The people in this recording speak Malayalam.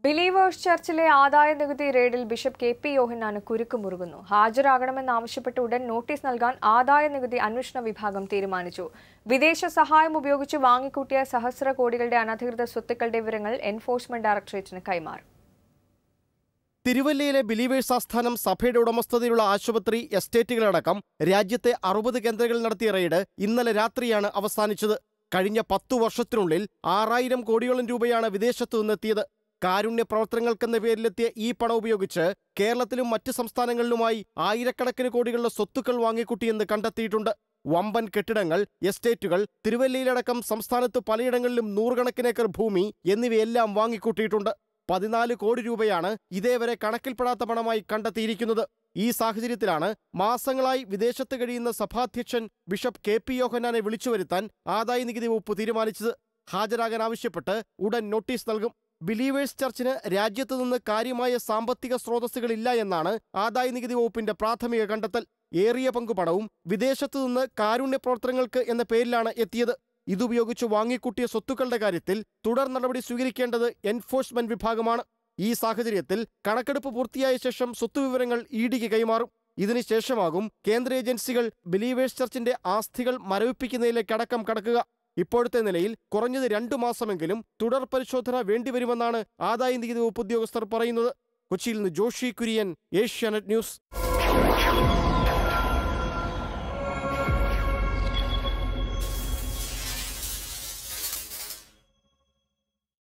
ബിലീവേഴ്സ് ചർച്ചിലെ ആദായ നികുതി റെയ്ഡിൽ ബിഷപ്പ് കെ പി യോഹന്നാന് കുരുക്ക് മുറുകുന്നു ഹാജരാകണമെന്നാവശ്യപ്പെട്ട് ഉടൻ നോട്ടീസ് നൽകാൻ ആദായ നികുതി അന്വേഷണ വിഭാഗം തീരുമാനിച്ചു വിദേശ സഹായം ഉപയോഗിച്ച് വാങ്ങിക്കൂട്ടിയ സഹസ്ര കോടികളുടെ അനധികൃത സ്വത്തുക്കളുടെ വിവരങ്ങൾ എൻഫോഴ്സ്മെന്റ് ഡയറക്ടറേറ്റിന് കൈമാറും തിരുവല്ലയിലെ ബിലീവേഴ്സ് ആസ്ഥാനം സഭയുടെ ഉടമസ്ഥതയിലുള്ള ആശുപത്രി എസ്റ്റേറ്റുകളടക്കം രാജ്യത്തെ അറുപത് കേന്ദ്രങ്ങളിൽ നടത്തിയ റെയ്ഡ് ഇന്നലെ രാത്രിയാണ് അവസാനിച്ചത് കഴിഞ്ഞ പത്തു വർഷത്തിനുള്ളിൽ ആറായിരം കോടിയോളം രൂപയാണ് വിദേശത്തു നിന്നെത്തിയത് കാരുണ്യ പ്രവർത്തനങ്ങൾക്കെന്ന പേരിലെത്തിയ ഈ പണം ഉപയോഗിച്ച് കേരളത്തിലും മറ്റ് സംസ്ഥാനങ്ങളിലുമായി ആയിരക്കണക്കിന് കോടികളുടെ സ്വത്തുക്കൾ വാങ്ങിക്കൂട്ടിയെന്ന് കണ്ടെത്തിയിട്ടുണ്ട് വമ്പൻ കെട്ടിടങ്ങൾ എസ്റ്റേറ്റുകൾ തിരുവല്ലയിലടക്കം സംസ്ഥാനത്ത് പലയിടങ്ങളിലും നൂറുകണക്കിന് ഏക്കർ ഭൂമി എന്നിവയെല്ലാം വാങ്ങിക്കൂട്ടിയിട്ടുണ്ട് പതിനാല് കോടി രൂപയാണ് ഇതേവരെ കണക്കിൽപ്പെടാത്ത പണമായി കണ്ടെത്തിയിരിക്കുന്നത് ഈ സാഹചര്യത്തിലാണ് മാസങ്ങളായി വിദേശത്ത് കഴിയുന്ന സഭാധ്യക്ഷൻ ബിഷപ്പ് കെ പി യോഹന്നാനെ വിളിച്ചുവരുത്താൻ ആദായ നികുതി വകുപ്പ് തീരുമാനിച്ചത് ഹാജരാകാൻ ആവശ്യപ്പെട്ട് ഉടൻ നോട്ടീസ് നൽകും ബിലീവേഴ്സ് ചർച്ചിന് രാജ്യത്ത് നിന്ന് കാര്യമായ സാമ്പത്തിക സ്രോതസ്സുകളില്ല എന്നാണ് ആദായ നികുതി വകുപ്പിന്റെ പ്രാഥമിക കണ്ടെത്തൽ ഏറിയ പങ്കു പണവും വിദേശത്തു നിന്ന് കാരുണ്യ പ്രവർത്തനങ്ങൾക്ക് എന്ന പേരിലാണ് എത്തിയത് ഇതുപയോഗിച്ച് വാങ്ങിക്കൂട്ടിയ സ്വത്തുക്കളുടെ കാര്യത്തിൽ തുടർ നടപടി സ്വീകരിക്കേണ്ടത് എൻഫോഴ്സ്മെന്റ് വിഭാഗമാണ് ഈ സാഹചര്യത്തിൽ കണക്കെടുപ്പ് പൂർത്തിയായ ശേഷം സ്വത്തുവിവരങ്ങൾ ഇ ഡിക്ക് കൈമാറും ഇതിനുശേഷമാകും കേന്ദ്ര ഏജൻസികൾ ബിലീവേഴ്സ് ചർച്ചിന്റെ ആസ്തികൾ മരവിപ്പിക്കുന്നതിലേക്ക് അടക്കം കടക്കുക ഇപ്പോഴത്തെ നിലയിൽ കുറഞ്ഞത് രണ്ടു മാസമെങ്കിലും തുടർ പരിശോധന വേണ്ടിവരുമെന്നാണ് ആദായ നികുതി വകുപ്പ് ഉദ്യോഗസ്ഥർ പറയുന്നത് കൊച്ചിയിൽ നിന്ന് ജോഷി കുര്യൻ ഏഷ്യാനെറ്റ് ന്യൂസ്